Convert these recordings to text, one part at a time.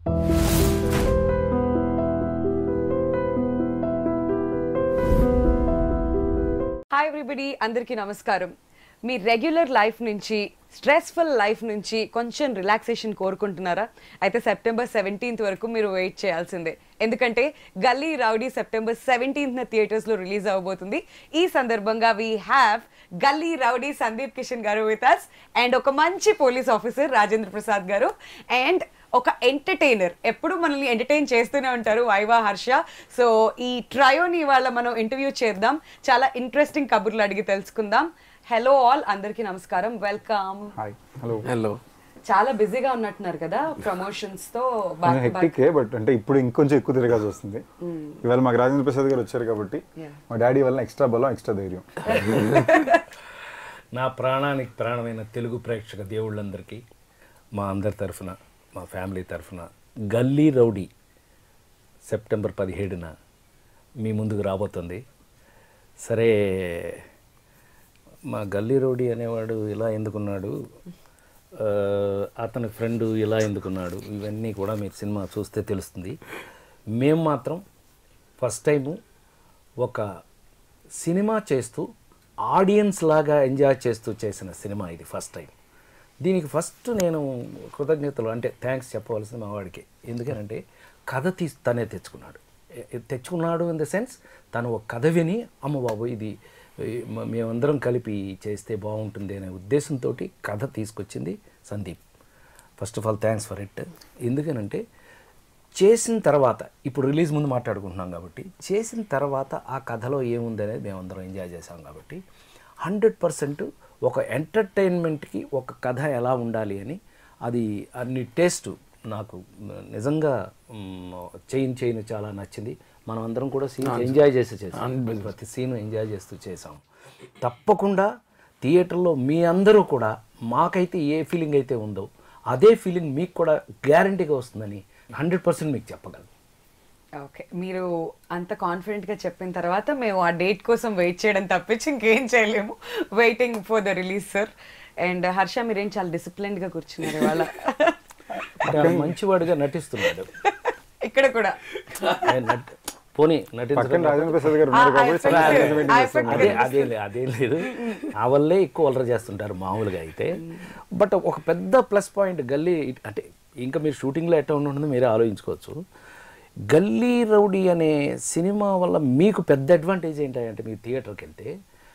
Hi everybody అందరికీ నమస్కారం మీ రెగ్యులర్ లైఫ్ నుంచి స్ట్రెస్ఫుల్ లైఫ్ నుంచి కొంచెం రిలాక్సేషన్ కోరుకుంటున్నారా అయితే సెప్టెంబర్ సెవెంటీన్త్ వరకు మీరు వెయిట్ చేయాల్సిందే ఎందుకంటే గల్లీ రౌడీ సెప్టెంబర్ సెవెంటీన్త్న థియేటర్స్లో రిలీజ్ అవ్వబోతుంది ఈ సందర్భంగా we have Gully Rowdy Sandeep Kishan garu with us and ఒక మంచి police officer Rajendra Prasad garu and ఒక ఎంటర్టైనర్ ఎప్పుడు మనల్ని ఎంటర్టైన్ చేస్తూనే ఉంటారు వైవా హర్ష సో ఈ ట్రయోని ఇవాళ మనం ఇంటర్వ్యూ చేద్దాం చాలా ఇంట్రెస్టింగ్ కబుర్లు అడిగి తెలుసుకుందాం హలో ఆల్ అందరికీ నమస్కారం వెల్కమ్ హాయ్ హలో హలో చాలా బిజీగా ఉన్నట్టున్నారు కదా ప్రమోషన్స్ తో back to back. Hectic but అంటే ఇప్పుడు ఇంకొంచెం ఎక్కువ తిరగాల్సి వస్తుంది ఇవాళ మాకు రాజేంద్ర ప్రసాద్ గారు వచ్చారు కాబట్టి Yeah. మా డాడీ వల్ల ఎక్స్ట్రా బలం ఎక్స్ట్రా ధైర్యం నా ప్రాణానికి ప్రాణమైన తెలుగు ప్రేక్షక దేవుళ్ళందరికీ మా అందరి తరఫున మా ఫ్యామిలీ తరఫున గల్లీ రౌడీ సెప్టెంబర్ పదిహేడున మీ ముందుకు రాబోతుంది సరే మా గల్లీ రౌడీ అనేవాడు ఇలా ఎందుకున్నాడు ఆ, అతని ఫ్రెండ్ ఇలా ఎందుకున్నాడు ఇవన్నీ కూడా మీరు సినిమా చూస్తే తెలుస్తుంది మేము మాత్రం ఫస్ట్ టైము ఒక సినిమా చేస్తూ ఆడియన్స్ లాగా ఎంజాయ్ చేస్తూ చేసిన సినిమా ఇది ఫస్ట్ టైం దీనికి ఫస్ట్ నేను కృతజ్ఞతలు అంటే థ్యాంక్స్ చెప్పవలసింది మా వాడికి ఎందుకనంటే కథ తీ తనే తెచ్చుకున్నాడు ఎ- ఎ- తెచ్చుకున్నాడు ఇన్ ద సెన్స్ తను ఒక కథ విని అమ్మ బాబు ఇది ఈ మ- మేమందరం కలిపి చేస్తే బాగుంటుంది అనే ఉద్దేశంతో కథ తీసుకొచ్చింది Sandeep first of all thanks for it ఎందుకనంటే చేసిన తర్వాత ఇప్పుడు రిలీజ్ ముందు మాట్లాడుకుంటున్నాం కాబట్టి చేసిన తర్వాత ఆ కథలో ఏముంది అనేది మేమందరం ఎంజాయ్ చేసాం కాబట్టి హండ్రెడ్ పర్సెంట్ ఒక ఎంటర్టైన్మెంట్కి ఒక కథ ఎలా ఉండాలి అని అది అన్ని టేస్ట్ నాకు నిజంగా చైన్ చైన్ చాలా నచ్చింది మనం అందరం కూడా సీన్ ఎంజాయ్ చేసి చేసాం ప్రతి సీన్ ఎంజాయ్ చేస్తూ చేసాం తప్పకుండా థియేటర్లో మీ అందరూ కూడా మాకైతే ఏ ఫీలింగ్ అయితే ఉందో అదే ఫీలింగ్ మీకు కూడా గ్యారంటీగా వస్తుందని హండ్రెడ్ పర్సెంట్ మీకు చెప్పగలను ఓకే మీరు అంత కాన్ఫిడెంట్ గా చెప్పిన తర్వాత మేము ఆ డేట్ కోసం వెయిట్ చేయడం తప్పించి ఇంకేం చేయలేము waiting for the release sir and Harsha మీరేం చాలా డిసిప్లిన్డ్ గా కూర్చున్నారు ఇవాళ అంటే మంచివాడిగా నటిస్తున్నాడు ఇక్కడ కూడా ఆయన నటి- పోనీ పక్కన నటించడం రాజేంద్ర ప్రసాద్ గారు ఉన్నారు ఆ, కాబట్టి I చాలా felt- engagement I చేస్తున్నాం. felt- అదే అదే లే- అదే లేదు ఆ వల్లే ఎక్కువ అలర చేస్తుంటారు మామూలుగా అయితే బట్ ఒక పెద్ద ప్లస్ పాయింట్ గల్లీ అంటే ఇంకా మీరు షూటింగ్లో ఎట్లా ఉంటుందో మీరే ఆలోచించుకోవచ్చు గల్లీ రౌడీ అనే సినిమా వల్ల మీకు పెద్ద అడ్వాంటేజ్ ఏంటంటే మీరు థియేటర్కి వెళ్తే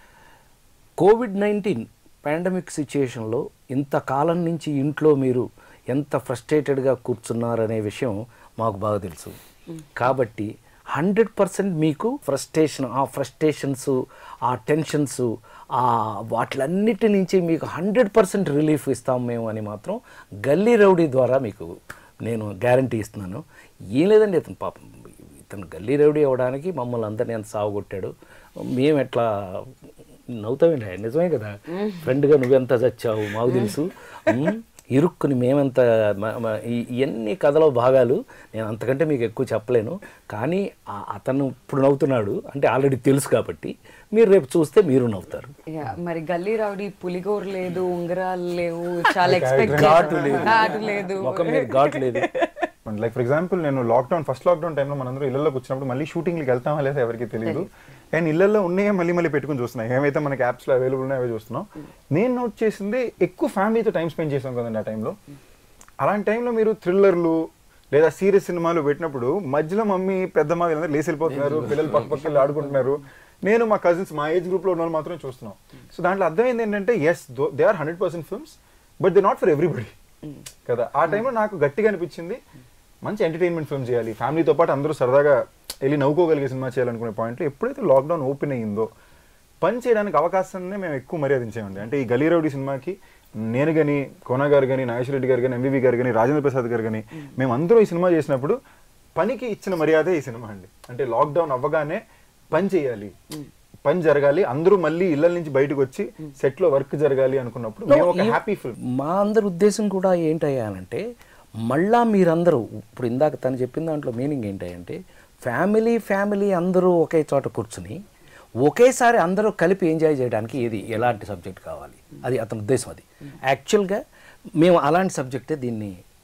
కోవిడ్ నైన్టీన్ పాండమిక్ సిచ్యుయేషన్లో ఇంతకాలం నుంచి ఇంట్లో మీరు ఎంత ఫ్రస్ట్రేటెడ్గా కూర్చున్నారనే విషయం మాకు బాగా తెలుసు కాబట్టి హండ్రెడ్ పర్సెంట్ మీకు ఫ్రస్ట్రేషన్ ఆ ఫ్రస్ట్రేషన్స్ ఆ టెన్షన్స్ ఆ వాటిలన్నిటి నుంచి మీకు హండ్రెడ్ పర్సెంట్ రిలీఫ్ ఇస్తాం మేము అని మాత్రం గల్లీ రౌడీ ద్వారా మీకు నేను గ్యారంటీ ఇస్తున్నాను ఏం లేదండి ఇతను పాపం ఇతను గల్లీ రౌడీ అవ్వడానికి మమ్మల్ని అందరినీ ఎంత సాగుకొట్టాడు మేము ఎట్లా నవ్వుతామండి ఆయన నిజమే కదా ఫ్రెండ్గా నువ్వెంత చచ్చావు మాకు తెలుసు ఉమ్, ఇరుక్కుని మేమెంత మ- మ- ఈ- ఇవన్నీ కథలో భాగాలు నేను అంతకంటే మీకు ఎక్కువ చెప్పలేను కానీ ఆ- అతను ఇప్పుడు నవ్వుతున్నాడు అంటే ఆల్రెడీ తెలుసు కాబట్టి మీరు రేపు చూస్తే మీరు నవ్వుతారు Yeah, మరి గల్లీ రౌడీ పులిగోరు లేదు ఉంగరాలు లేవు చాలా ఎక్స్పెక్ట్ ఘాటు లేదు. ఘాటు లేదు ముఖం మీద ఘాటు లేదు లైక్ ఫర్ ఎగ్జాంపుల్ నేను లాక్డౌన్ ఫస్ట్ లాక్డౌన్ టైంలో మనందరం ఇళ్లలోకి వచ్చినప్పుడు మళ్ళీ షూటింగ్కి వెళ్తామా లేదా ఎవరికి తెలియదు అండ్ ఇళ్లలో ఉన్నాయే మళ్ళీ మళ్ళీ పెట్టుకుని చూస్తున్నాం ఏమైతే మనకి యాప్స్లో అవైలబుల్ ఉన్నాయో అవే చూస్తున్నాం నేను నోట్ చేసింది ఎక్కువ ఫ్యామిలీతో టైం స్పెండ్ చేసాం కదండి ఆ టైంలో అలాంటి టైంలో మీరు థ్రిల్లర్లు లేదా సీరియస్ సినిమాలు పెట్టినప్పుడు మధ్యలో మమ్మీ పెద్దమ్మ వీళ్ళందరూ లేసి వెళ్ళిపోతున్నారు పిల్లలు పక్క పక్కన ఆడుకుంటున్నారు నేను మా కజిన్స్ మా ఏజ్ గ్రూప్లో ఉన్న వాళ్ళు మాత్రం చూస్తున్నాం సో దాంట్లో అర్థమైంది ఏంటంటే yes they are hundred percent films but they not for everybody కదా ఆ టైంలో నాకు గట్టిగా అనిపించింది మంచి ఎంటర్టైన్మెంట్ ఫిల్మ్ చేయాలి ఫ్యామిలీతో పాటు అందరూ సరదాగా వెళ్ళి నవ్వుకోగలిగే సినిమా చేయాలనుకునే పాయింట్లో ఎప్పుడైతే లాక్డౌన్ ఓపెన్ అయ్యిందో పని చేయడానికి అవకాశాన్ని మేము ఎక్కువ మర్యాదించామండి అంటే ఈ గలీ రౌడీ సినిమాకి నేను కానీ కోన గారు కానీ నాగేశ్వర రెడ్డి గారు కానీ ఎంబీబీ గారు కానీ రాజేంద్ర ప్రసాద్ గారు కానీ మేము అందరూ ఈ సినిమా చేసినప్పుడు పనికి ఇచ్చిన మర్యాదే ఈ సినిమా అండి అంటే లాక్డౌన్ అవ్వగానే పని చేయాలి పని జరగాలి అందరూ మళ్ళీ ఇళ్ళ నుంచి బయటకు వచ్చి సెట్ లో వర్క్ జరగాలి అనుకున్నప్పుడు మేము ఒక హ్యాపీ ఫిల్మ్ మా అందరి ఉద్దేశం కూడా ఏంటయ్యానంటే మళ్ళా మీరందరూ ఇప్పుడు ఇందాక తను చెప్పిన దాంట్లో మీనింగ్ ఏంటంటే ఫ్యామిలీ ఫ్యామిలీ అందరూ ఒకే చోట కూర్చుని ఒకేసారి అందరూ కలిపి ఎంజాయ్ చేయడానికి ఏది ఎలాంటి సబ్జెక్ట్ కావాలి అది అతని ఉద్దేశం అది యాక్చువల్గా మేము అలాంటి సబ్జెక్టే దీన్ని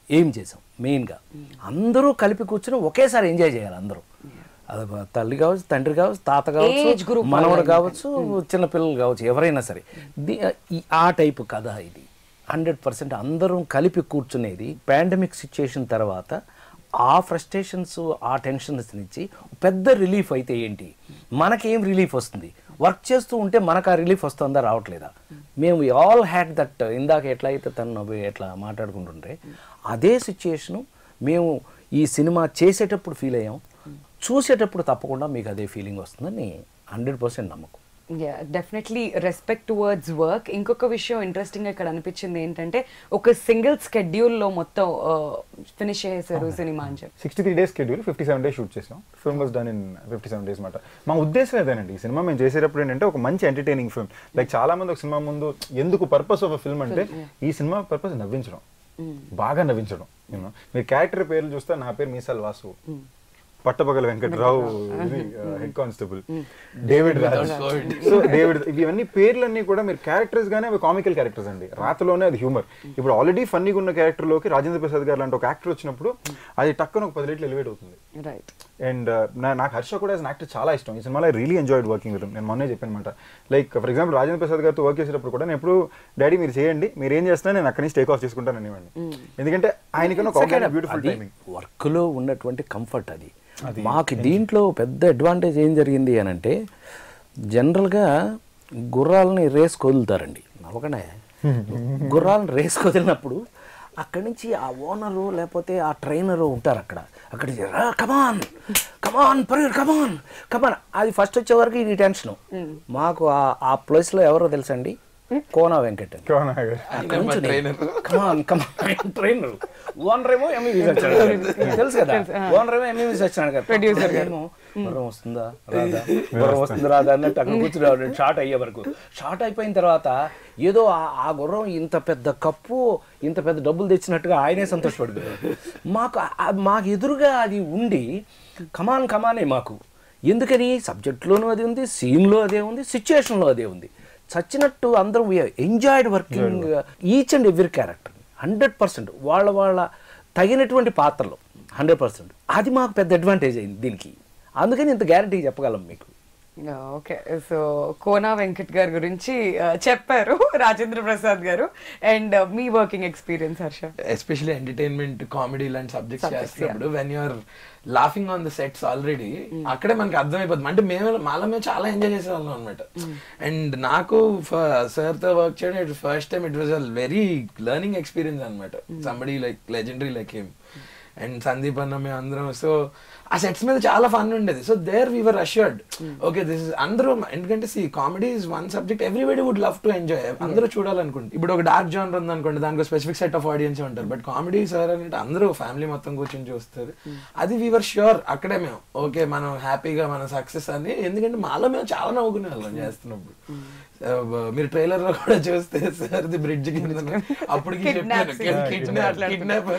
ఏం చేసాం మెయిన్గా అందరూ కలిపి కూర్చుని ఒకేసారి ఎంజాయ్ చేయాలి అందరూ అది బ- తల్లి కావచ్చు తండ్రి కావచ్చు తాత Age కావచ్చు group మనవడు వాళ్ళ కావచ్చు చిన్నపిల్లలు కావచ్చు ఎవరైనా సరే ది- ఈ- ఆ టైపు కథ ఇది హండ్రెడ్ పర్సెంట్ అందరం కలిపి కూర్చునేది పాండమిక్ సిచ్యుయేషన్ తర్వాత ఆ ఫ్రస్ట్రేషన్స్ ఆ టెన్షన్స్ నుంచి పెద్ద రిలీఫ్ అయితే ఏంటి మనకేం రిలీఫ్ వస్తుంది వర్క్ చేస్తూ ఉంటే మనకు ఆ రిలీఫ్ వస్తుందా రావట్లేదా మేము ఆల్ హ్యాడ్ దట్ ఇందాక ఎట్లా అయితే తను నవ్వి ఎట్లా మాట్లాడుకుంటుంటే అదే సిచ్యుయేషను మేము ఈ సినిమా చేసేటప్పుడు ఫీల్ అయ్యాం చూసేటప్పుడు తప్పకుండా మీకు అదే ఫీలింగ్ వస్తుందని హండ్రెడ్ పర్సెంట్ నమ్మకం yeah definitely respect towards work ఇంకొక విషయం ఇంట్రెస్టింగ్ ఇక్కడ అనిపించింది ఏంటంటే ఒక సింగిల్ స్కెడ్యూల్లో మొత్తం ఫినిష్ చేశారు సినిమా అని చెప్పి sixty three days schedule fifty seven days shoot చేసాం film was done in fifty seven days మాట మా ఉద్దేశం అదేనండి ఈ సినిమా మేము చేసేటప్పుడు ఏంటంటే ఒక మంచి ఎంటర్టైనింగ్ ఫిల్మ్ లైక్ చాలా మంది ఒక సినిమా ముందు ఎందుకు పర్పస్ ఆఫ్ ఫిల్మ్ అంటే ఈ సినిమా పర్పస్ నవ్వించడం బాగా నవ్వించడం యూనో మీరు క్యారెక్టర్ పేర్లు చూస్తే నా పేరు మీసాల్ వాసు పట్టపగల వెంకట్రావు ఇది head constable David Raj so David ఇవన్నీ పేర్లన్నీ కూడా మీరు క్యారెక్టర్స్ గానే అవి కామికల్ క్యారెక్టర్స్ అండి రాతలోనే అది హ్యూమర్ ఇప్పుడు ఆల్రెడీ ఫన్నీగా ఉన్న క్యారెక్టర్ లోకి రాజేంద్ర ప్రసాద్ గారు లాంటి ఒక యాక్టర్ వచ్చినప్పుడు అది టక్కున ఒక పది రేట్లు ఎలివేట్ అవుతుంది రైట్ అండ్ నాకు హర్ష కూడా యాజ్ యాక్టర్ చాలా ఇష్టం ఈ సినిమాలో రియలీ ఎంజాయిడ్ వర్కింగ్ విత్ నేను మొన్నే చెప్పాను అనమాట like for example Rajendra Prasad గారితో వర్క్ చేసేటప్పుడు కూడా నేను ఎప్పుడు డాడీ మీరు చేయండి మీరు ఏం చేస్తున్నా నేను అక్కడి నుంచి టేక్ ఆఫ్ చేసుకుంటాను అనేవాడిని ఎందుకంటే ఆయనకన్నా ఒక బ్యూటిఫుల్ అది టైమింగ్ వర్క్లో ఉన్నటువంటి కంఫర్ట్ అది మాకు దీంట్లో పెద్ద అడ్వాంటేజ్ ఏం జరిగింది అని అంటే జనరల్గా గుర్రాలని రేస్ వదులుతారండి నవ్వకనే గుర్రాలను రేస్ వదిలినప్పుడు అక్కడి నుంచి ఆ ఓనరు లేకపోతే ఆ ట్రైనరు ఉంటారు అక్కడ అక్కడి నుంచి రా కమాన్ కమాన్ పరుగు కమాన్ కమాన్ అది ఫస్ట్ వచ్చే వరకు ఇది టెన్షన్ మాకు ఆ- ఆ ప్లేస్లో ఎవరో తెలుసండి కోనా వెంకట్ అని కమాన్ కమాన్ ట్రైనర్ ఓనర్ ఏమో ఎంఈబీస్ వచ్చాడు తెలుసు కదా ఓనర్ ఏమో ఎంఈబీస్ వచ్చాడు కదా ప్రొడ్యూసర్ ఏమో గుర్రం వస్తుందా రాదా గుర్రం వస్తుందా రాదా అన్నట్టు అక్కడ కూర్చుని షార్ట్ అయ్యే వరకు షార్ట్ అయిపోయిన తర్వాత ఏదో ఆ- ఆ గుర్రం ఇంత పెద్ద కప్పు ఇంత పెద్ద డబ్బులు తెచ్చినట్టుగా ఆయనే సంతోషపడిపోయారు మాకు ఆ- ఆ- మాకు ఎదురుగా అది ఉండి కమాన్ కమానే మాకు ఎందుకని సబ్జెక్ట్లోనూ అది ఉంది సీన్లో అదే ఉంది సిచ్యుయేషన్లో అదే ఉంది చచ్చినట్టు అందరూ enjoyed working each and every character hundred percent వాళ్ళ వాళ్ళ తగినటువంటి పాత్రలు హండ్రెడ్ పర్సెంట్ అది మాకు పెద్ద అడ్వాంటేజ్ అయింది దీనికి అందుకని ఇంత గ్యారంటీ చెప్పగలం మీకు ఓకే సో కోనా వెంకట్ గారి గురించి ఆ, చెప్పారు రాజేంద్ర ప్రసాద్ గారు అండ్ మీ working experience Harsha especially entertainment comedy లాంటి సబ్జెక్ట్స్ Subjects, చేస్తున్నప్పుడు when you're laughing on the sets already అక్కడే మనకి అర్థమైపోతుంది అంటే మేము మాలో మేము చాలా ఎంజాయ్ చేసేవాళ్ళం అనమాట అండ్ నాకు సార్ తో వర్క్ చేయడం it first time it was a very learning experience అనమాట somebody like legendary like him and Sandeep అన్న మేము అందరం సో ఆ సెట్స్ మీద చాలా ఫన్ ఉండేది so there we're assured okay this is అందరూ ఎందుకంటే see comedy is one subject everybody would love to enjoy అందరూ చూడాలనుకుంటుంది ఇప్పుడు ఒక డార్క్ జానర్ ఉంది అనుకోండి దానికి స్పెసిఫిక్ సెట్ ఆఫ్ ఆడియన్స్ ఉంటారు బట్ కామెడీ సార్ అంటే అందరూ ఫ్యామిలీ మొత్తం కూర్చొని చూస్తారు అది వీఆర్ ష్యూర్ అక్కడే మేము ఓకే మనం హ్యాపీగా మన సక్సెస్ అని ఎందుకంటే మాలో మేము చాలా నవ్వుకునే వాళ్ళం చేస్తున్నప్పుడు Uh, మీరు ట్రైలర్ లో కూడా చూస్తే సార్ ది బ్రిడ్జ్ కింద అప్పటికి Kidnap scene. కిడ్నాప్ కిడ్నాప్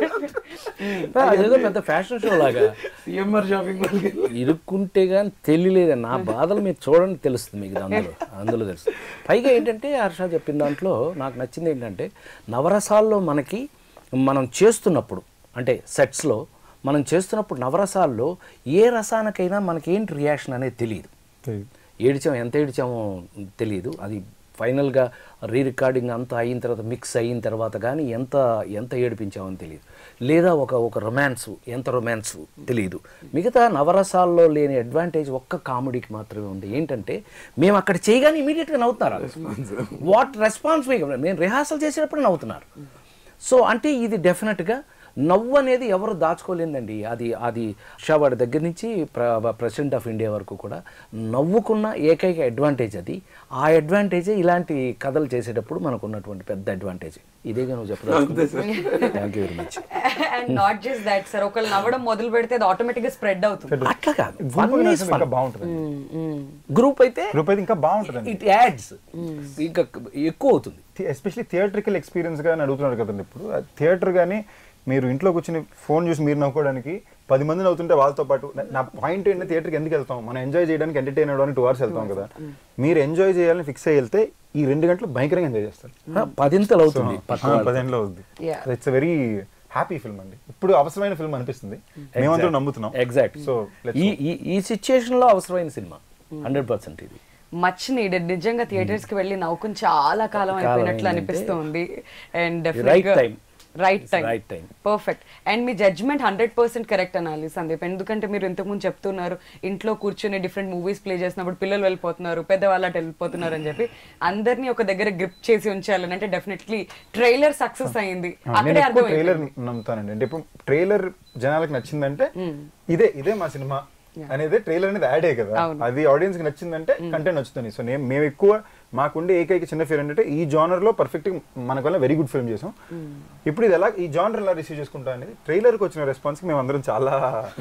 అదేదో పెద్ద ఫ్యాషన్ షో లాగా సిఎంఆర్ షాపింగ్ ఇరుక్కుంటే కానీ తెలియలేదు నా బాధలు మీరు చూడండి తెలుస్తుంది మీకు ఇది అందులో అందులో తెలుస్తుంది పైగా ఏంటంటే హర్ష చెప్పిన దాంట్లో నాకు నచ్చింది ఏంటంటే నవరసాల్లో మనకి మనం చేస్తున్నప్పుడు అంటే సెట్స్లో మనం చేస్తున్నప్పుడు నవరసాల్లో ఏ రసానికైనా మనకేంటి రియాక్షన్ అనేది తెలియదు ఏడిచాం ఎంత ఏడిచామో తెలియదు అది ఫైనల్గా రీ రికార్డింగ్ అంతా అయిన తర్వాత మిక్స్ అయిన తర్వాత కానీ ఎంత ఎంత ఏడిపించామని తెలియదు లేదా ఒక ఒక రొమాన్స్ ఎంత రొమాన్స్ తెలియదు మిగతా నవరసాల్లో లేని అడ్వాంటేజ్ ఒక్క కామెడీకి మాత్రమే ఉంది ఏంటంటే మేము అక్కడ చేయగానే ఇమీడియట్గా నవ్వుతున్నారు వాట్ రెస్పాన్స్ మేము రిహార్సల్ చేసేటప్పుడు నవ్వుతున్నారు సో అంటే ఇది డెఫినెట్గా నవ్వు అనేది ఎవరు దాచుకోలేదండి అది అది షావాడి దగ్గర నుంచి ప్ర ప్రెసిడెంట్ ఆఫ్ ఇండియా వరకు కూడా నవ్వుకున్న ఏకైక అడ్వాంటేజ్ అది ఆ అడ్వాంటేజే ఇలాంటి కథలు చేసేటప్పుడు మనకు ఉన్నటువంటి పెద్ద అడ్వాంటేజ్ ఇదేగా నువ్వు చెప్పదలుచుకున్నావు thank you very much and not just that sir ఒకళ్ళు నవ్వడం మొదలు పెడితే అది ఆటోమేటిక్ గా స్ప్రెడ్ అవుతుంది అట్లా కాదు గ్రూప్ ఇంకా బాగుంటుంది గ్రూప్ అయితే గ్రూప్ అయితే ఇంకా బాగుంటుంది ఇట్ యాడ్స్ ఇంకా ఎక్కువ అవుతుంది ఎస్పెషలీ థియేట్రికల్ ఎక్స్పీరియన్స్ గా అని అడుగుతున్నారు కదండి ఇప్పుడు థియేటర్ కానీ మీరు ఇంట్లో కూర్చొని ఫోన్ చూసి మీరు నవ్వుకోవడానికి పది మంది నవ్వుతుంటే వాళ్ళతో పాటు నా- నా పాయింట్ ఏంటంటే థియేటర్కి ఎందుకు వెళ్తాం మనం ఎంజాయ్ చేయడానికి ఎంటర్టైన్ అవ్వడానికి టూ అవర్స్ వెళ్తాం కదా మీరు ఎంజాయ్ చేయాలని ఫిక్స్ అయ్యి వెళ్తే ఈ రెండు గంటలు భయంకరంగా ఎంజాయ్ చేస్తారు పదింతలు అవుతుంది పదిహేనులో అవుద్ది Yeah. It's very happy film అండి ఇప్పుడు అవసరమైన ఫిల్మ్ అనిపిస్తుంది మేమందరం నమ్ముతున్నాం ఎగ్జాక్ట్ సో ఈ ఈ ఈ సిచ్యుయేషన్ లో అవసరమైన సినిమా హండ్రెడ్ పర్సెంట్ ఇది మచ్ నీడెడ్ నిజంగా థియేటర్స్ కి వెళ్ళి నవ్వుకుని చాలా కాలం కాలం అయిపోయినట్లు అయిందంటే అనిపిస్తుంది and right time. Right It's time right time. Perfect and మీ జడ్జ్మెంట్ హండ్రెడ్ పర్సెంట్ కరెక్ట్ అనాలి సందీప్ ఎందుకంటే మీరు ఇంతకుముందు చెప్తున్నారు ఇంట్లో కూర్చొని డిఫరెంట్ మూవీస్ ప్లే చేసినప్పుడు పిల్లలు వెళ్ళిపోతున్నారు పెద్దవాళ్ళు అటు వెళ్ళిపోతున్నారు అని చెప్పి అందరినీ ఒక దగ్గర గ్రిప్ చేసి ఉంచాలని అంటే డెఫినెట్లీ ట్రైలర్ సక్సెస్ అయింది నేను అక్కడే ఎక్కువ అర్థమైంది ట్రైలర్ నమ్ముతానండి అంటే ఇప్పుడు ట్రైలర్ జనాలకు నచ్చిందంటే ఇదే ఇదే మా సినిమా అనేది ట్రైలర్ అనేది యాడే కదా అవును. అది ఆడియన్స్ కి నచ్చిందంటే కంటెంట్ నచ్చుతుంది సో నేను మేము ఎక్కువ మాకుండే ఏకైక చిన్న ఫీర్ ఏంటంటే ఈ జానర్ లో పర్ఫెక్ట్ మనకు వల్ల వెరీ గుడ్ ఫిల్మ్ చేసాం ఇప్పుడు ఇది ఎలా ఈ జానర్ ఎలా రిసీవ్ చేసుకుంటా అనేది ట్రైలర్ కి వచ్చిన రెస్పాన్స్ కి మేము అందరం చాలా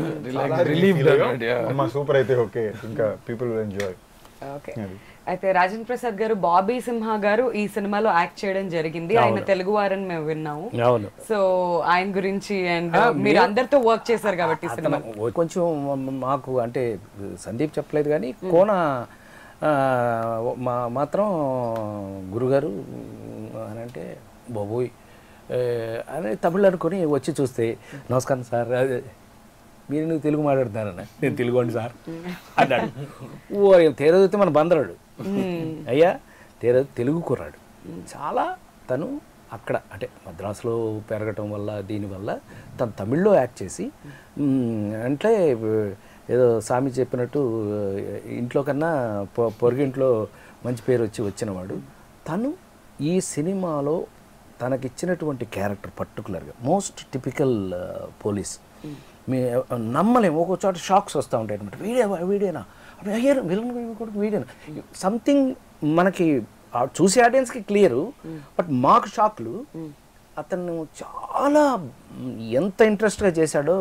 relieved అన్నమాట, yeah. మా సూపర్ అయితే ఓకే ఇంకా పీపుల్ విల్ ఎంజాయ్ ఓకే అది. అయితే రాజేంద్ర ప్రసాద్ గారు బాబీ సింహ గారు ఈ సినిమాలో యాక్ట్ చేయడం జరిగింది ఆయన అవును. తెలుగు వారని మేము విన్నాము అవును సో ఆయన గురించి అండ్ ఆ, మీరు మీరు- అందరితో వర్క్ చేశారు కాబట్టి ఈ సినిమా అతను కొంచెం మ- మాకు అంటే సందీప్ చెప్పలేదు కానీ కోన ఆ, మా మాత్రం గురుగారు అని అంటే బాబోయ్ ఏ, అని తమిళ్ అనుకొని వచ్చి చూస్తే నమస్కారం సార్ అదే మీరు నువ్వు తెలుగు మాట్లాడుతున్నారన్న నేను తెలుగు అండి సార్ అన్నాడు ఓ తేరదైతే మన బందరాడు అయ్యా తేర తెలుగు కుర్రాడు చాలా తను అక్కడ అంటే మద్రాసులో పెరగటం వల్ల దీనివల్ల తను తమిళ్లో యాక్ట్ చేసి మ్, అంటే ఏదో స్వామి చెప్పినట్టు ఇంట్లో కన్నా పొ- పొరుగింట్లో మంచి పేరు వచ్చి వచ్చినవాడు తను ఈ సినిమాలో తనకిచ్చినటువంటి క్యారెక్టర్ పర్టికులర్గా మోస్ట్ టిపికల్ పోలీస్ మీ నమ్మలేము ఒక్కో చోట షాక్స్ వస్తూ ఉంటాయి అనమాట వీడే వీడేనా అప్పుడు అయ్యారు విలన్ కూడా వీడేనా సంథింగ్ మనకి ఆ చూసే ఆడియన్స్కి క్లియరు బట్ మాకు షాక్లు అతను చాలా మ్, ఎంత ఇంట్రెస్ట్గా చేశాడో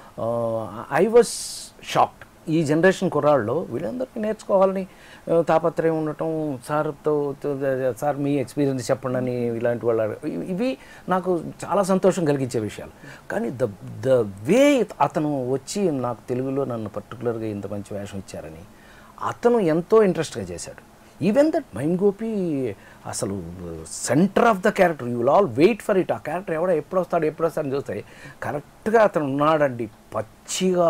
ఐ వాజ్ షాక్డ్ ఈ జనరేషన్ కుర్రాళ్ళు వీళ్ళందరికీ నేర్చుకోవాలని ఆ, తాపత్రయం ఉండటం సార్తో తో- సార్ మీ ఎక్స్పీరియన్స్ చెప్పండి అని ఇలాంటి వాళ్ళ ఇవి- ఇవి నాకు చాలా సంతోషం కలిగించే విషయాలు కానీ ద ద వే అతను వచ్చి నాకు తెలుగులో నన్ను పర్టికులర్గా ఇంత మంచి వేషం ఇచ్చారని అతను ఎంతో ఇంట్రెస్ట్గా చేశాడు ఈవెన్ దట్ మైమ్ గోపి అసలు centre of the character you will all wait for it ఆ క్యారెక్టర్ ఎవడో ఎప్పుడు వస్తాడు ఎప్పుడు వస్తాడని చూస్తే కరెక్ట్గా అతను ఉన్నాడండి పచ్చిగా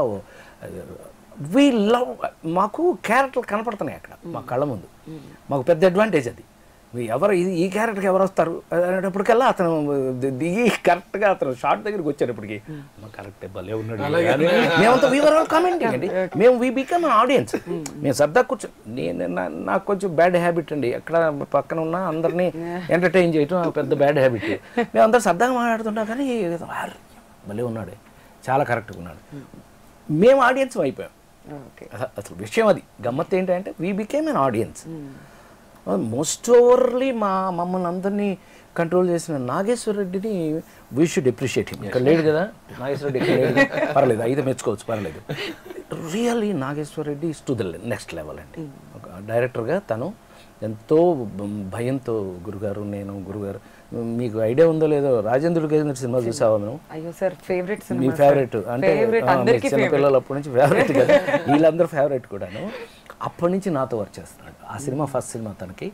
వీ లవ్ మాకు క్యారెక్టర్లు కనపడుతున్నాయి అక్కడ మా కళ్ళ ముందు మాకు పెద్ద అడ్వాంటేజ్ అది మీ ఎవరు ఇది ఈ క్యారెక్టర్కి ఎవరు వస్తారు అనేటప్పటికల్లా అతను ది- దిగి కరెక్ట్గా అతను షార్ట్ దగ్గరికి వచ్చేటప్పటికి మా కరెక్ట్ భలే ఉన్నాడు అని మేమంతా వీవర్ ఆల్ కామెంటింగ్ అండి మేము వీ బికమ్ ఆడియన్స్ మేము సరదా కూర్చో నేను నా- నాకు కొంచెం బ్యాడ్ హ్యాబిట్ అండి ఎక్కడ పక్కన ఉన్న అందరినీ ఎంటర్టైన్ చేయటం నాకు పెద్ద బ్యాడ్ హ్యాబిట్ మేము అందరూ సరదాగా మాట్లాడుతున్నా కానీ ఏదో, "ఆర్, భలే ఉన్నాడు చాలా కరెక్ట్గా ఉన్నాడు మేము ఆడియన్స్ అయిపోయాం ఓకే అస- అసలు విషయం అది గమ్మత్ ఏంటంటే we became an audience most overly మా మమ్మల్ని అందరినీ కంట్రోల్ చేసిన నాగేశ్వర రెడ్డిని వీ షుడ్ అప్రిషియేట్ హిమ్ ఇక్కడ లేడు కదా నాగేశ్వర రెడ్డి ఇక్కడ లేడు పర్లేదు అయితే మెచ్చుకోవచ్చు పర్లేదు really Nageswara Reddy is to the next level అండి ఒక డైరెక్టర్గా తను ఎంతో భ- భయంతో గురుగారు నేను గురుగారు మీకు ఐడియా ఉందో లేదో రాజేంద్రుడు గజేంద్ర సినిమా చూసావా మేము అయ్యో సార్ ఫేవరెట్ మీ సినిమా ఫేవరెట్ అంటే ఫేవరెట్ ఆ, మీ అందరికీ చిన్న ఫేవరెట్ పిల్లలు అప్పటి నుంచి ఫేవరెట్ కదా వీళ్ళందరూ ఫేవరెట్ కూడాను అప్పటి నుంచి నాతో వర్క్ చేస్తున్నాడు ఆ సినిమా ఫస్ట్ సినిమా తనకి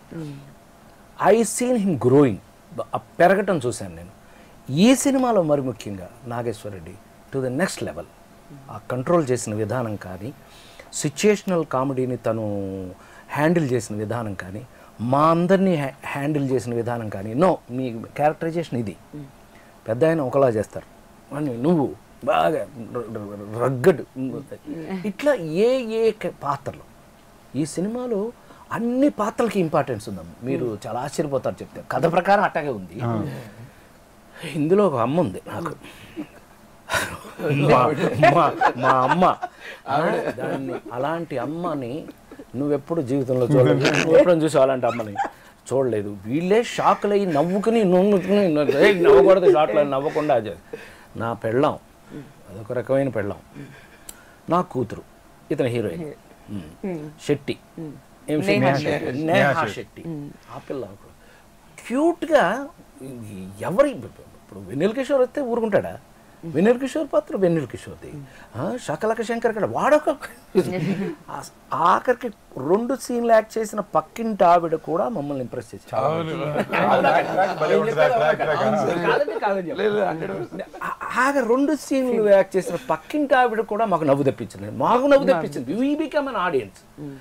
ఐ సీన్ హిమ్ గ్రోయింగ్ పెరగటం చూశాను నేను ఈ సినిమాలో మరి ముఖ్యంగా Nageswara Reddy to the next level ఆ కంట్రోల్ చేసిన విధానం కానీ సిచ్యుయేషనల్ కామెడీని తను హ్యాండిల్ చేసిన విధానం కానీ మా అందరినీ హ్యా- హ్యాండిల్ చేసిన విధానం కానీ నో మీ క్యారెక్టరైజేషన్ ఇది పెద్ద ఆయన ఒకలా చేస్తారు అని నువ్వు బాగా రగ్గడ్ ఇట్లా ఏ ఏ క- పాత్రలు ఈ సినిమాలో అన్ని పాత్రలకి ఇంపార్టెన్స్ ఉందమ్మ మీరు చాలా ఆశ్చర్యపోతారు చెప్తే కథ ప్రకారం అట్టాగే ఉంది ఇందులో ఒక అమ్మ ఉంది నాకు మా- మా- మా అమ్మ దాన్ని అలాంటి అమ్మని నువ్వెప్పుడు జీవితంలో చూడలేదు నువ్వు ఎప్పుడైనా చూసావు అలాంటి అమ్మని చూడలేదు వీళ్ళే షాకులు అయ్యి నవ్వుకుని నవ్వుకుని "ఏయ్, నవ్వకూడదు షాట్లు అని నవ్వకుండా అది నా పెళ్ళాం అదొక రకమైన పెళ్ళాం నా కూతురు ఇతని హీరోయిన్ ఉమ్. శెట్టి ఏం శెట్టి? నేహా శెట్టి. నేహా శెట్టి ఆ పిల్ల క్యూట్గా ఎవరి ఇప్పుడు వెన్నెల కిషోర్ వస్తే ఊరుకుంటాడా వెన్నెల కిషోర్ పాత్ర వెన్నెల కిషోర్ది ఆ, శకలక శంకర్ ఇక్కడ వాడొక ఆ- ఆఖరికి రెండు సీన్లు యాక్ట్ చేసిన పక్కింటి ఆవిడ కూడా మమ్మల్ని ఇంప్రెస్ చేశారు భలే ఉంటుంది, ఆ track, track. కాదండి, కాదని చెప్పు. ఆ- ఆగ రెండు సీన్లు యాక్ట్ చేసిన పక్కింటి ఆవిడ కూడా మాకు నవ్వు తెప్పించింది మాకు నవ్వు తెప్పించింది వీ బికమ్ అన్ ఆడియన్స్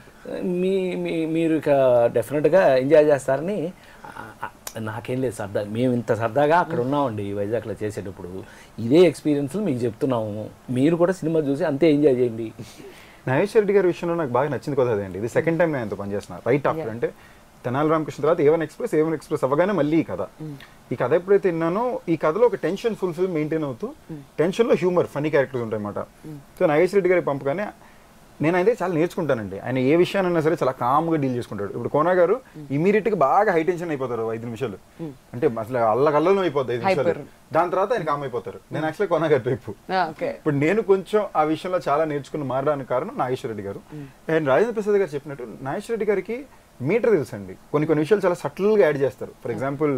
మీ మీ- మీరు ఇక డెఫినెట్గా ఎంజాయ్ చేస్తారని ఆ- ఆ- నాకేం లేదు సరదా మేము ఇంత సరదాగా అక్కడ ఉన్నామండి వైజాగ్లో చేసేటప్పుడు ఇదే ఎక్స్పీరియన్స్ మీకు చెప్తున్నాము మీరు కూడా సినిమా చూసి అంతే ఎంజాయ్ చేయండి నాగేశ్వర రెడ్డి గారి విషయంలో నాకు బాగా నచ్చింది కదా అదండి ఇది సెకండ్ టైం నేను ఆయనతో పనిచేస్తున్నా రైట్ ఆఫ్టర్ అంటే తెనాలి రామకృష్ణ తర్వాత ఏవన్ ఎక్స్ప్రెస్ ఏవన్ ఎక్స్ప్రెస్ అవ్వగానే మళ్ళీ ఈ కథ ఈ కథ ఎప్పుడైతే విన్నానో ఈ కథలో ఒక టెన్షన్ ఫుల్ఫిల్ మెయింటైన్ అవుతూ టెన్షన్ లో హ్యూమర్ ఫనీ క్యారెక్టర్స్ ఉంటాయి అన్నమాట సో నాగేశ్వర రెడ్డి గారి పంపగానే నేను అయితే చాలా నేర్చుకుంటానండి ఆయన ఏ విషయాన్నైనా సరే చాలా కామ్గా డీల్ చేసుకుంటాడు ఇప్పుడు కోనా గారు ఇమీడియట్ గా బాగా హై టెన్షన్ అయిపోతారు ఐదు నిమిషాలు అంటే అసలు అల్లకల్లలో అయిపోద్ది ఐదు నిమిషాలు దాని తర్వాత ఆయన కామ్ అయిపోతారు నేను యాక్చువల్గా కోనా గారి టైపు ఓకే ఇప్పుడు నేను కొంచెం ఆ విషయంలో చాలా నేర్చుకుని మారడానికి కారణం నాగేశ్వర రెడ్డి గారు అండ్ రాజేంద్ర ప్రసాద్ గారు చెప్పినట్టు నాగేశ్వర రెడ్డి గారికి మీటర్ తెలుసండి కొన్ని కొన్ని విషయాలు చాలా subtle గా యాడ్ చేస్తారు ఫర్ ఎగ్జాంపుల్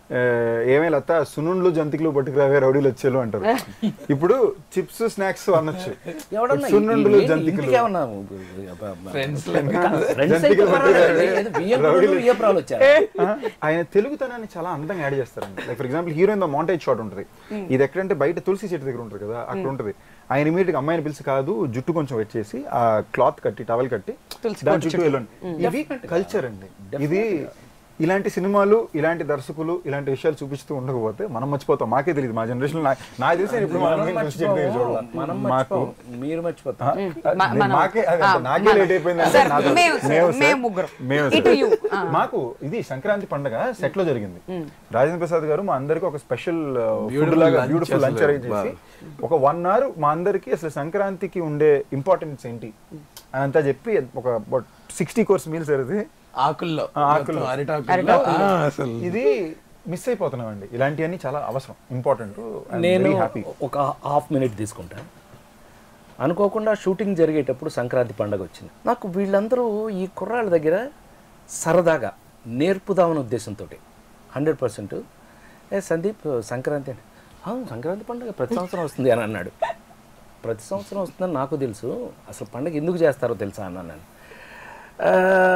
ఏమే లత సునుండ్లు జంతికలు పట్టుకురావే రౌడీలు వచ్చేలు అంటారు ఇప్పుడు చిప్స్ స్నాక్స్ అనొచ్చు ఎవడన్నా సున్నుండలు ఏంటి జంతికలు ఇంటికి ఏమన్నా ఫ్రెండ్స్ ఫ్రెండ్స్ అయితే పర్వాలేదు. ఏదో బియ్యం కొనుగోలు, బియ్యం రాళ్ళు వచ్చారు ఆ, ఆయన తెలుగుతనాన్ని చాలా అందంగా యాడ్ చేస్తారండి like for example heroine the montage shot ఉంటుంది ఇది ఎక్కడంటే బయట తులసి చెట్టు దగ్గర ఉంటుంది కదా అక్కడ ఉంటుంది ఆయన ఇమీడియట్ అమ్మాయిని పిలిచి కాదు జుట్టు కొంచెం వచ్చేసి ఆ క్లాత్ కట్టి టవల్ కట్టి తులసి దాని చుట్టూ వెళ్ళండి ఇది కల్చర్ అండి ఇది ఇలాంటి సినిమాలు ఇలాంటి దర్శకులు ఇలాంటి విషయాలు చూపిస్తూ ఉండకపోతే మనం మర్చిపోతాం మాకే తెలియదు మా జనరేషన్ నాకు తెలిసి నేను ఇప్పుడు మనం మనం తులసి చెట్టు దగ్గర చూడాలి. మర్చిపోం. మనం మాకు మర్చిపోం. మీరు మర్చిపోతారు మ- నేను మనం- మాకే అదే, ఆ, నాకే మనం. లేట్ అయిపోయింది అంటే సార్, నాతో- మేము సార్, మేము సార్, మేము ముగ్గురం. మేము ఇటు సార్. you. ఆ. మాకు ఇది సంక్రాంతి పండుగ సెట్ లో జరిగింది రాజేంద్ర ప్రసాద్ గారు మా అందరికి ఒక స్పెషల్ ఫుడ్ Beautiful లాగా lunch బ్యూటిఫుల్ లంచ్ అసలు. అరేంజ్ చేసి ఒక వన్ అవర్ మా అందరికి అసలు సంక్రాంతికి ఉండే ఇంపార్టెన్స్ ఏంటి అని అంతా చెప్పి ఒక సిక్స్టీ కోర్స్ మీల్స్ అది ఆకుల్లో ఆ, ఆకుల్లో. మొత్తం అరిటాకుల్లో అరిటాకుల్లో. ఆ, అసలు ఇది మిస్ అయిపోతున్నాం అండి ఇలాంటివన్నీ చాలా అవసరం ఇంపార్టెంట్ నేను హ్యాపీ ఒక హాఫ్ మినిట్ తీసుకుంటాను అనుకోకుండా షూటింగ్ జరిగేటప్పుడు సంక్రాంతి పండగ వచ్చింది నాకు వీళ్ళందరూ ఈ కుర్రాళ్ళ దగ్గర సరదాగా నేర్పుదామనే ఉద్దేశంతో హండ్రెడ్ పర్సెంట్ ఏ సందీప్ సంక్రాంతి అంటే "అవును, సంక్రాంతి పండుగ ప్రతి సంవత్సరం వస్తుంది అని అన్నాడు ప్రతి సంవత్సరం వస్తుందని నాకు తెలుసు అసలు పండుగ ఎందుకు చేస్తారో తెలుసా అన్నాను నేను "ఆ,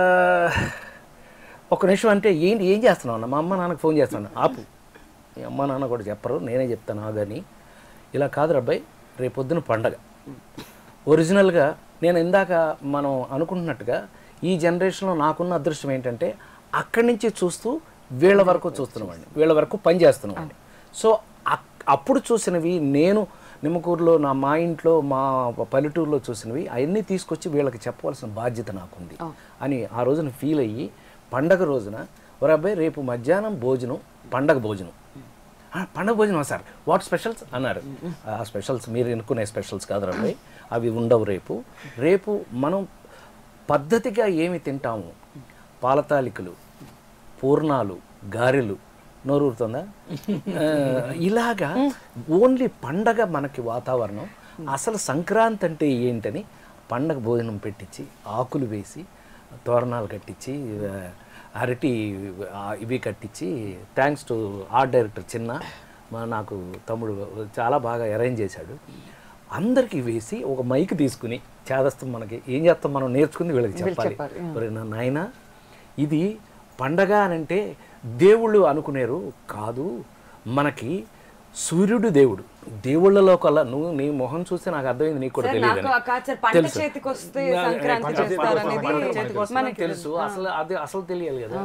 ఒక నిమిషం అంటే ఏంటి ఏం చేస్తున్నావు అన్న మా అమ్మ నాన్నకు ఫోన్ చేస్తాను ఆపు మీ అమ్మ నాన్న కూడా చెప్పరు నేనే చెప్తాను ఆగని ఇలా కాదు అబ్బాయి రేపొద్దున పండగ ఒరిజినల్గా నేను ఇందాక మనం అనుకుంటున్నట్టుగా ఈ జనరేషన్లో నాకున్న అదృష్టం ఏంటంటే అక్కడి నుంచి చూస్తూ వీళ్ళ వరకు చూస్తున్నామండి వీళ్ళ వరకు పని చేస్తున్నామండి సో అక్- అప్పుడు చూసినవి నేను నిమ్మకూరులో నా మా ఇంట్లో మా పల్లెటూరులో చూసినవి అవన్నీ తీసుకొచ్చి వీళ్ళకి చెప్పవలసిన బాధ్యత నాకుంది అని ఆ రోజున ఫీల్ అయ్యి పండగ రోజున ఒరే అబ్బాయి రేపు మధ్యాహ్నం భోజనం పండగ భోజనం "ఆ, పండగ భోజనం సార్ వాట్ స్పెషల్స్ అన్నారు ఆ స్పెషల్స్ మీరు ఎన్నుకునే స్పెషల్స్ కాదు అబ్బాయి అవి ఉండవు రేపు రేపు మనం పద్ధతిగా ఏమి తింటాము పాలతాలికలు పూర్ణాలు గారెలు నోరూరుతుందా ఆ, ఇలాగా ఓన్లీ పండగ మనకి వాతావరణం అసలు సంక్రాంతి అంటే ఏంటని పండగ భోజనం పెట్టించి ఆకులు వేసి తోరణాలు కట్టించి ఆ, అరటి ఆ, ఇవి కట్టించి థ్యాంక్స్ టు ఆర్ట్ డైరెక్టర్ చిన్న మా నాకు తమ్ముడు చాలా బాగా అరేంజ్ చేశాడు అందరికీ వేసి ఒక మైక్ తీసుకుని చేదస్తాం మనకి ఏం చేస్తాం మనం నేర్చుకుంది వీళ్ళకి చెప్పాలి చెప్పాలి, ఒరే నా నాయన ఇది పండగ అని అంటే దేవుళ్ళు అనుకునేరు కాదు మనకి సూర్యుడు దేవుడు దేవుళ్ళలో కల్లా నువ్వు నీ మొహం చూస్తే నాకు అర్థమైంది నీకు కూడా సార్, తెలియదు నాకు ఆ కాచర్ పంట చేతికి వస్తే సంక్రాంతి చేస్తారనేది మనకి తెలుసు అసలు అది అసలు తెలియాలి కదా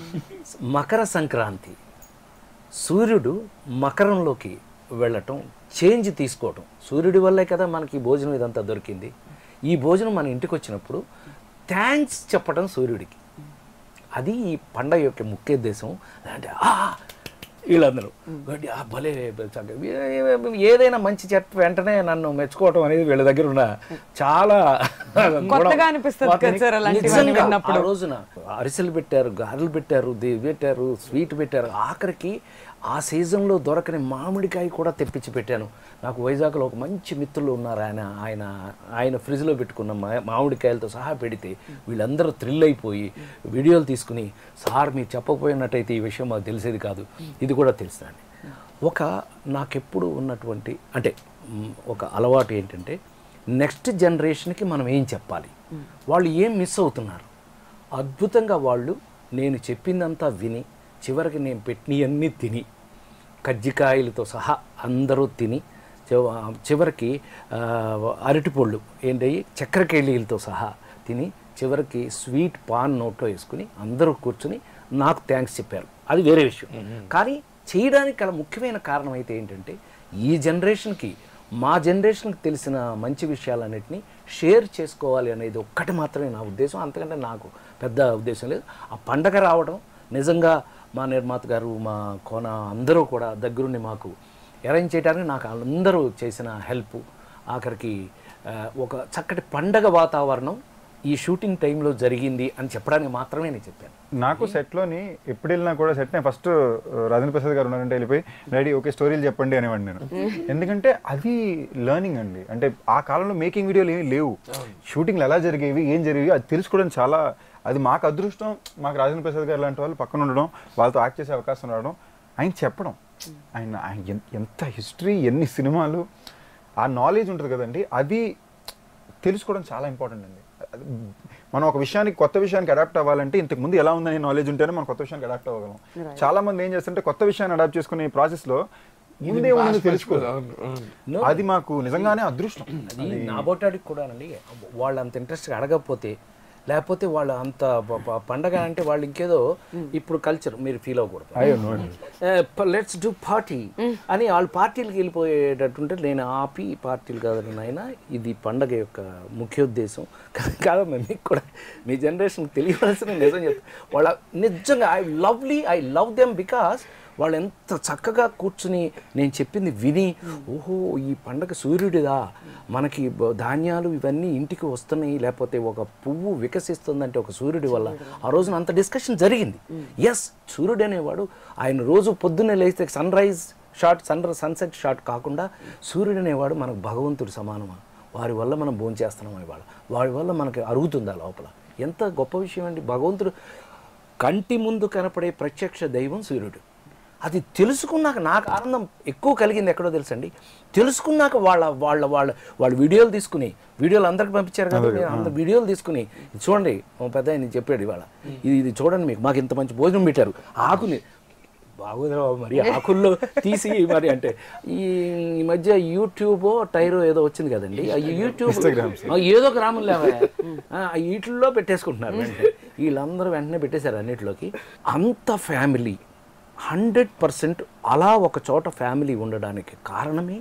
మకర సంక్రాంతి సూర్యుడు మకరంలోకి వెళ్ళటం చేంజ్ తీసుకోవటం సూర్యుడి వల్లే కదా మనకి ఈ భోజనం ఇదంతా దొరికింది ఈ భోజనం మన ఇంటికి వచ్చినప్పుడు థ్యాంక్స్ చెప్పడం సూర్యుడికి అది ఈ పండగ యొక్క ముఖ్య ఉద్దేశం అంటే ఆ వీళ్ళందరూ గడ్డి, ఆ భలే చక్కగా. ఏ- ఏదైనా మంచి చెత్త వెంటనే నన్ను మెచ్చుకోవటం అనేది వీళ్ళ దగ్గర ఉన్న చాలా కొత్తగా అనిపిస్తుంది కదా సార్ అలాంటివన్నీ నిజంగా విన్నప్పుడు. ఆ రోజున అరిసెలు పెట్టారు గారెలు పెట్టారు ది- పెట్టారు స్వీట్ పెట్టారు ఆఖరికి ఆ సీజన్లో దొరకని మామిడికాయ కూడా తెప్పించి పెట్టాను నాకు వైజాగ్లో ఒక మంచి మిత్రులు ఉన్నారు ఆయన ఆయన ఆయన ఫ్రిడ్జ్లో పెట్టుకున్న మా- మామిడికాయలతో సహా పెడితే వీళ్ళందరూ థ్రిల్ అయిపోయి వీడియోలు తీసుకుని సార్ మీరు చెప్పకపోయినట్టయితే ఈ విషయం మాకు తెలిసేది కాదు ఇది కూడా తెలుసండి ఒక నాకెప్పుడు ఉన్నటువంటి అంటే మ్, ఒక అలవాటు ఏంటంటే నెక్స్ట్ జనరేషన్కి మనం ఏం చెప్పాలి వాళ్ళు ఏం మిస్ అవుతున్నారు అద్భుతంగా వాళ్ళు నేను చెప్పిందంతా విని చివరికి నేను పెట్టినవన్నీ తిని కజ్జికాయలతో సహా అందరూ తిని చివ- చివరికి ఆ, అరటిపళ్ళు ఏంటి చక్కెరకేళీలతో సహా తిని చివరికి స్వీట్ పాన్ నోట్లో వేసుకుని అందరూ కూర్చుని నాకు థ్యాంక్స్ చెప్పారు అది వేరే విషయం కానీ చేయడానికి గల ముఖ్యమైన కారణం అయితే ఏంటంటే ఈ జనరేషన్కి మా జనరేషన్కి తెలిసిన మంచి విషయాలన్నింటినీ షేర్ చేసుకోవాలి అనేది ఒక్కటి మాత్రమే నా ఉద్దేశం అంతకంటే నాకు పెద్ద ఉద్దేశం లేదు ఆ పండగ రావడం నిజంగా మా నిర్మాత గారు మా కోన అందరూ కూడా దగ్గరుండి మాకు అరేంజ్ చేయడానికి నాకు అందరూ చేసిన హెల్ప్ ఆఖరికి ఆ, ఒక చక్కటి పండగ వాతావరణం ఈ షూటింగ్ టైంలో జరిగింది అని చెప్పడానికి మాత్రమే నేను చెప్పాను నాకు set లోని ఎప్పుడు వెళ్ళినా కూడా సెట్ నేను ఫస్ట్ రాజేంద్ర ప్రసాద్ గారు ఉన్నారంటే వెళ్ళిపోయి రెడీ ఓకే స్టోరీలు చెప్పండి అనేవాడిని నేను ఎందుకంటే అది లెర్నింగ్ అండి అంటే ఆ కాలంలో మేకింగ్ వీడియోలు ఏమీ లేవు షూటింగ్లు ఎలా జరిగేవి ఏం జరిగేవి అది తెలుసుకోవడం చాలా అది మాకు అదృష్టం మాకు రాజేంద్ర ప్రసాద్ గారు లాంటి వాళ్ళు పక్కన ఉండడం వాళ్ళతో యాక్ట్ చేసే అవకాశం రావడం ఆయన చెప్పడం ఆయన ఆయన ఎన్- ఎంత హిస్టరీ ఎన్ని సినిమాలు ఆ నాలెడ్జ్ ఉంటుంది కదండి అది తెలుసుకోవడం చాలా ఇంపార్టెంట్ అండి అది మనం ఒక విషయానికి కొత్త విషయానికి అడాప్ట్ అవ్వాలంటే ఇంతకు ముందు ఎలా ఉందని నాలెడ్జ్ ఉంటేనే మనం కొత్త విషయానికి అడాప్ట్ అవ్వగలం చాలా మంది ఏం చేస్తుంటే కొత్త విషయాన్ని అడాప్ట్ చేసుకునే ప్రాసెస్ లో ముందే ఉన్నది తెలుసుకోరు No. అది మాకు నిజంగానే అదృష్టం అది నా బోటాడికి కూడా అండి వాళ్ళు అంత ఇంట్రెస్ట్గా అడగకపోతే లేకపోతే వాళ్ళు అంత ప- ప- పండగ అంటే వాళ్ళు ఇంకేదో ఇప్పుడు కల్చర్ మీరు ఫీల్ అవ్వకూడదు అయ్యో no అండి. లెట్స్ డూ పార్టీ అని వాళ్ళు పార్టీలకు వెళ్ళిపోయేటట్టుంటే నేను ఆపి పార్టీలు కాదని నాయన ఇది పండగ యొక్క ముఖ్య ఉద్దేశం కాదమ్మా మీకు కూడా మీ జనరేషన్ తెలియవలసిన నిజం చెప్తా వాళ్ళ నిజంగా I lovely I love them because వాళ్ళు ఎంత చక్కగా కూర్చుని నేను చెప్పింది విని ఓహో ఈ పండగ సూర్యుడిదా మనకి బ- ధాన్యాలు ఇవన్నీ ఇంటికి వస్తున్నాయి లేకపోతే ఒక పువ్వు వికసిస్తుందంటే ఒక సూర్యుడి వల్ల ఆ రోజున అంత డిస్కషన్ జరిగింది ఎస్ సూర్యుడు అనేవాడు ఆయన రోజు పొద్దున్నే లేస్తే sunrise shot sun sunset shot కాకుండా సూర్యుడు అనేవాడు మనకు భగవంతుడు సమానమా వారి వల్ల మనం భోంచేస్తున్నాం ఇవాళ వారి వల్ల మనకి అరుగుతుంది ఆ లోపల ఎంత గొప్ప విషయం అండి భగవంతుడు కంటి ముందు కనపడే ప్రత్యక్ష దైవం సూర్యుడు అది తెలుసుకున్నాక నాకు ఆనందం ఎక్కువ కలిగింది ఎక్కడో తెలుసండి తెలుసుకున్నాక వాళ్ళ వాళ్ళ వాళ్ళ వాళ్ళు వీడియోలు తీసుకుని వీడియోలు అందరికి పంపించారు కదా నేను అందరు వీడియోలు తీసుకుని ఇది చూడండి ఓ పెద్ద ఆయన చెప్పాడు ఇవాళ ఇది ఇది చూడండి మీకు మాకు ఇంత మంచి భోజనం పెట్టారు ఆకుని బాగోదురా బాబు మరి ఆకుల్లో తీసి మరి అంటే ఈ ఈ మధ్య యూట్యూబ్ టైరో ఏదో వచ్చింది కదండి ఆ యూట్యూబ్ ఆ ఏదో గ్రామం లేవా ఆ వీటిల్లో పెట్టేసుకుంటున్నారు వెంటనే వీళ్ళందరూ వెంటనే పెట్టేశారు అన్నిటిలోకి అంత ఫ్యామిలీ హండ్రెడ్ పర్సెంట్ అలా ఒక చోట ఫ్యామిలీ ఉండడానికి కారణమే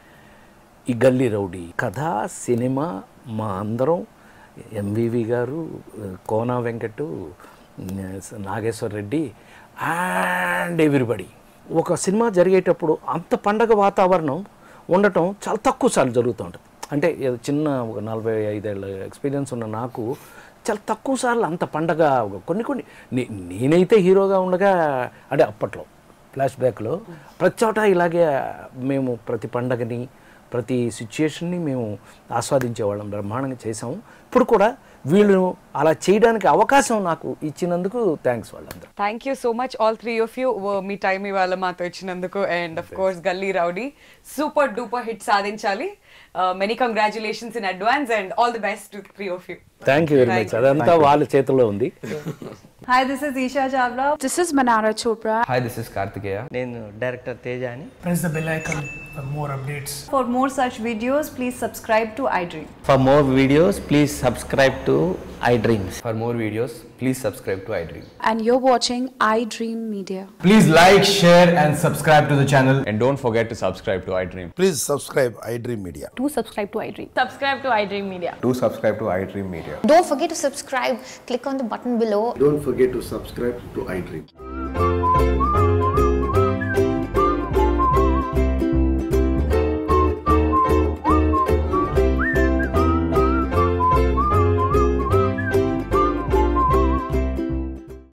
ఈ గల్లీ రౌడీ కథ సినిమా మా అందరం ఎంవివి గారు కోనా వెంకట్ నాగేశ్వర రెడ్డి అండ్ ఎవ్రీబడి ఒక సినిమా జరిగేటప్పుడు అంత పండగ వాతావరణం ఉండటం చాలా తక్కువ సార్లు జరుగుతూ ఉంటుంది అంటే ఏదో చిన్న ఒక నలభై ఐదేళ్ళ ఎక్స్పీరియన్స్ ఉన్న నాకు చాలా తక్కువ సార్లు అంత పండగ కొన్ని కొన్ని నే- నేనైతే హీరోగా ఉండగా అంటే అప్పట్లో ఫ్లాష్ బ్యాక్లో ప్రతి చోట ఇలాగే మేము ప్రతి పండగని ప్రతి సిచ్యుయేషన్ని మేము ఆస్వాదించేవాళ్ళం బ్రహ్మాండంగా చేసాము ఇప్పుడు కూడా వీళ్ళు అలా చేయడానికి అవకాశం నాకు ఇచ్చినందుకు థ్యాంక్స్ వాళ్ళందరూ thank you so much all three of you మీ టైం ఇవాళ మాతో ఇచ్చినందుకు and of course Gully Rowdy super duper hit సాధించాలి many congratulations in advance and all the best to three of you thank you very much అదంతా వాళ్ళ చేతుల్లో ఉంది Hi, this is Isha Chavla. This is Manara Chopra. Hi, this is Kartikeya. నేను director Teja అని press the bell icon for more updates. For more such videos, please subscribe to iDream. For more videos please subscribe to iDreams For more videos, please subscribe to iDream. And you're watching iDream Media. Please like, share, and subscribe to the channel. And don't forget to subscribe to iDream. Please subscribe iDream Media. Do subscribe to iDream. Subscribe to iDream Media. Do subscribe to iDream Media. Don't forget to subscribe. Click on the button below Don't forget to subscribe to iDream.